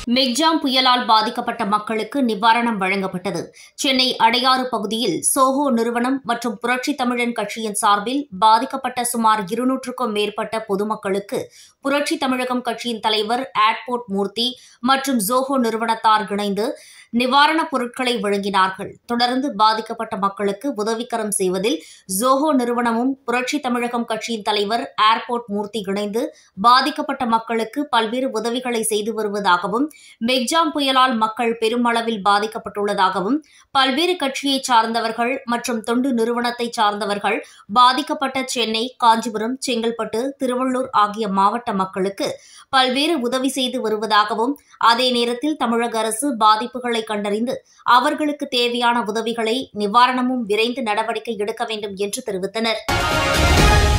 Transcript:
மெக்ஜாம் புயலால் பாதிக்கப்பட்ட மக்களுக்கு நிவாரணம் வழங்கப்பட்டது சென்னை அடையாறு பகுதியில் சோஹோ நிறுவனம் மற்றும் புரட்சித் தமிழன் கட்சியின் சார்பில் பாதிக்கப்பட்ட சுமார் இருநூற்றுக்கும் மேற்பட்ட பொதுமக்களுக்கு புரட்சித் தமிழகம் கட்சியின் தலைவர் ஆட்போர்ட் மூர்த்தி மற்றும் ஜோஹோ நிறுவனத்தார் இணைந்து நிவாரணப் பொருட்களை வழங்கினார்கள் தொடர்ந்து பாதிக்கப்பட்ட மக்களுக்கு உதவிக்கரம் செய்வதில் ஜோஹோ நிறுவனமும் புரட்சித் தமிழகம் கட்சியின் தலைவர் ஏர்போர்ட் மூர்த்தி இணைந்து பாதிக்கப்பட்ட மக்களுக்கு பல்வேறு உதவிகளை செய்து வருவதாகவும் மெக்ஜாம் புயலால் மக்கள் பெருமளவில் பாதிக்கப்பட்டுள்ளதாகவும் பல்வேறு கட்சியைச் சார்ந்தவர்கள் மற்றும் தொண்டு நிறுவனத்தைச் சார்ந்தவர்கள் பாதிக்கப்பட்ட சென்னை காஞ்சிபுரம் செங்கல்பட்டு திருவள்ளூர் ஆகிய மாவட்ட மக்களுக்கு பல்வேறு உதவி செய்து வருவதாகவும் அதே நேரத்தில் தமிழக அரசு பாதிப்புகளை கண்டறிந்து அவர்களுக்கு தேவையான உதவிகளை நிவாரணமும் விரைந்து நடவடிக்கை எடுக்க வேண்டும் என்று தெரிவித்தனர்